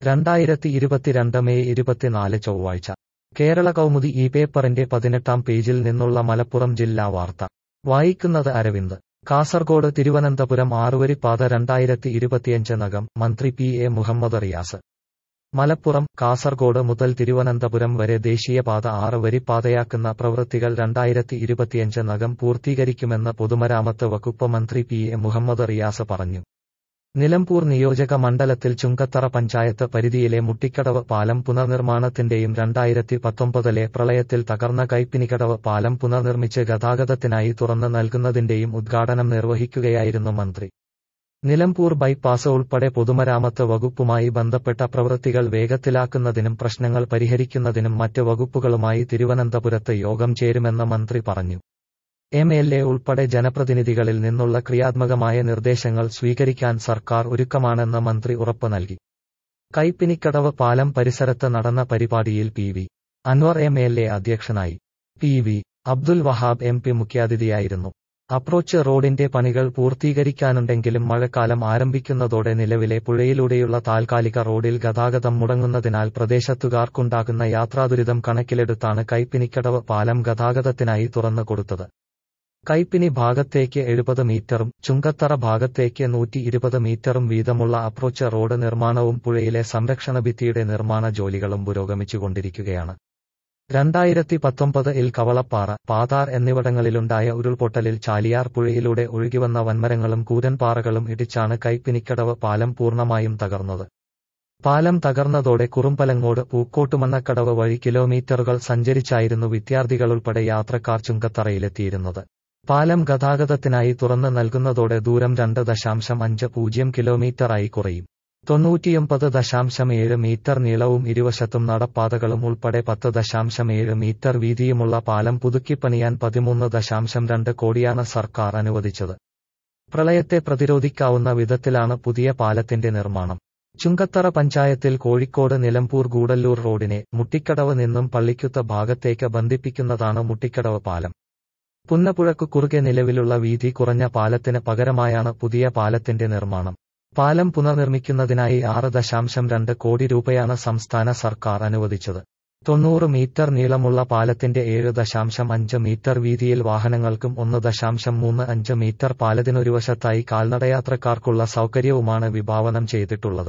രണ്ടായിരത്തി ഇരുപത്തിരണ്ട് മെയ് ഇരുപത്തിനാല് ചൊവ്വാഴ്ച കേരള കൗമുദി ഈ പേപ്പറിന്റെ പതിനെട്ടാം പേജിൽ നിന്നുള്ള മലപ്പുറം ജില്ലാ വാർത്ത വായിക്കുന്നത് അരവിന്ദ് കാസർഗോഡ് തിരുവനന്തപുരം ആറുവരിപ്പാത രണ്ടായിരത്തി ഇരുപത്തിയഞ്ച് നകം മന്ത്രി പി എ മുഹമ്മദ് റിയാസ് മലപ്പുറം കാസർഗോഡ് മുതൽ തിരുവനന്തപുരം വരെ ദേശീയപാത ആറ് വരിപ്പാതയാക്കുന്ന പ്രവൃത്തികൾ രണ്ടായിരത്തി ഇരുപത്തിയഞ്ച് നകം പൂർത്തീകരിക്കുമെന്ന് പൊതുമരാമത്ത് വകുപ്പ് മന്ത്രി പി എ മുഹമ്മദ് റിയാസ് പറഞ്ഞു നിലമ്പൂർ നിയോജക മണ്ഡലത്തിൽ ചുങ്കത്തറ പഞ്ചായത്ത് പരിധിയിലെ മുട്ടിക്കടവ് പാലം പുനർനിർമ്മാണത്തിന്റെയും രണ്ടായിരത്തി പത്തൊമ്പതിലെ പ്രളയത്തിൽ തകർന്ന കൈപ്പിനിക്കടവ് പാലം പുനർനിർമ്മിച്ച് ഗതാഗതത്തിനായി തുറന്നു നൽകുന്നതിന്റെയും ഉദ്ഘാടനം നിർവഹിക്കുകയായിരുന്നു മന്ത്രി നിലമ്പൂർ ബൈപ്പാസ് ഉൾപ്പെടെ പൊതുമരാമത്ത് വകുപ്പുമായി ബന്ധപ്പെട്ട പ്രവൃത്തികൾ വേഗത്തിലാക്കുന്നതിനും പ്രശ്നങ്ങൾ പരിഹരിക്കുന്നതിനും മറ്റ് വകുപ്പുകളുമായി തിരുവനന്തപുരത്ത് യോഗം ചേരുമെന്ന് മന്ത്രി പറഞ്ഞു എം എൽ എ ഉൾപ്പെടെ ജനപ്രതിനിധികളിൽ നിന്നുള്ള ക്രിയാത്മകമായ നിർദ്ദേശങ്ങൾ സ്വീകരിക്കാൻ സർക്കാർ ഒരുക്കമാണെന്ന് മന്ത്രി ഉറപ്പ് നൽകി കൈപ്പിനിക്കടവ് പാലം പരിസരത്ത് നടന്ന പരിപാടിയിൽ P V Anwar M L A അധ്യക്ഷനായി P V Abdul Wahab M P മുഖ്യാതിഥിയായിരുന്നു അപ്രോച്ച് റോഡിന്റെ പണികൾ പൂർത്തീകരിക്കാനുണ്ടെങ്കിലും മഴക്കാലം ആരംഭിക്കുന്നതോടെ നിലവിലെ പുഴയിലൂടെയുള്ള താൽക്കാലിക റോഡിൽ ഗതാഗതം മുടങ്ങുന്നതിനാൽ പ്രദേശത്തുകാർക്കുണ്ടാകുന്ന യാത്രാദുരിതം കണക്കിലെടുത്താണ് കൈപ്പിനിക്കടവ് പാലം ഗതാഗതത്തിനായി തുറന്നു കൊടുത്തത് കൈപ്പിനി ഭാഗത്തേക്ക് എഴുപത് മീറ്ററും ചുങ്കത്തറ ഭാഗത്തേക്ക് നൂറ്റി ഇരുപത് മീറ്ററും വീതമുള്ള അപ്രോച്ച് റോഡ് നിർമ്മാണവും പുഴയിലെ സംരക്ഷണ ഭിത്തിയുടെ നിർമ്മാണ ജോലികളും പുരോഗമിച്ചുകൊണ്ടിരിക്കുകയാണ് രണ്ടായിരത്തി പത്തൊമ്പത് ഇൽ കവളപ്പാറ പാതാർ എന്നിവിടങ്ങളിലുണ്ടായ ഉരുൾപൊട്ടലിൽ ചാലിയാർ പുഴയിലൂടെ ഒഴുകിവന്ന വൻമരങ്ങളും കൂരൻപാറകളും ഇടിച്ചാണ് കൈപ്പിനിക്കടവ് പാലം പൂർണ്ണമായും തകർന്നത് പാലം തകർന്നതോടെ കുറുമ്പലങ്ങോട് പൂക്കോട്ടുമണ്ണക്കടവ് വഴി കിലോമീറ്ററുകൾ സഞ്ചരിച്ചായിരുന്നു വിദ്യാർത്ഥികളുൾപ്പെടെ യാത്രക്കാർ ചുങ്കത്തറയിലെത്തിയിരുന്നത് പാലം ഗതാഗതത്തിനായി തുറന്നു നൽകുന്നതോടെ ദൂരം രണ്ട് ദശാംശം അഞ്ച് പൂജ്യം കിലോമീറ്ററായി കുറയും തൊണ്ണൂറ്റിയൊമ്പത് ദശാംശം ഏഴ് മീറ്റർ നീളവും ഇരുവശത്തും നടപ്പാതകളും ഉൾപ്പെടെ പത്ത് ദശാംശം ഏഴ് മീറ്റർ വീതിയുമുള്ള പാലം പുതുക്കിപ്പണിയാൻ പതിമൂന്ന് ദശാംശം രണ്ട് കോടിയാണ് സർക്കാർ അനുവദിച്ചത് പ്രളയത്തെ പ്രതിരോധിക്കാവുന്ന വിധത്തിലാണ് പുതിയ പാലത്തിന്റെ നിർമ്മാണം ചുങ്കത്തറ പഞ്ചായത്തിൽ കോഴിക്കോട് നിലമ്പൂർ ഗൂഡല്ലൂർ റോഡിനെ മുട്ടിക്കടവ് നിന്നും പള്ളിക്കുത്ത ഭാഗത്തേക്ക് ബന്ധിപ്പിക്കുന്നതാണ് മുട്ടിക്കടവ് പാലം പുന്നപ്പുഴക്കു കുറുകെ നിലവിലുള്ള വീതി കുറഞ്ഞ പാലത്തിന് പകരമായാണ് പുതിയ പാലത്തിന്റെ നിർമ്മാണം പാലം പുനർനിർമ്മിക്കുന്നതിനായി ആറ് ദശാംശം രണ്ട് കോടി രൂപയാണ് സംസ്ഥാന സർക്കാർ അനുവദിച്ചത് തൊണ്ണൂറ് മീറ്റർ നീളമുള്ള പാലത്തിന്റെ ഏഴ് ദശാംശം അഞ്ച് മീറ്റർ വീതിയിൽ വാഹനങ്ങൾക്കും ഒന്ന് ദശാംശം മൂന്ന് അഞ്ച് മീറ്റർ പാലത്തിനൊരുവശത്തായി കാൽനടയാത്രക്കാർക്കുള്ള സൗകര്യവുമാണ് വിഭാവനം ചെയ്തിട്ടുള്ളത്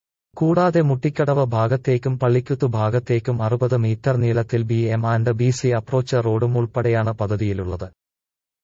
കൂടാതെ മുട്ടിക്കടവ് ഭാഗത്തേക്കും പള്ളിക്കുത്തു ഭാഗത്തേക്കും അറുപത് മീറ്റർ നീളത്തിൽ B M and B C approach റോഡും ഉൾപ്പെടെയാണ് പദ്ധതിയിലുള്ളത്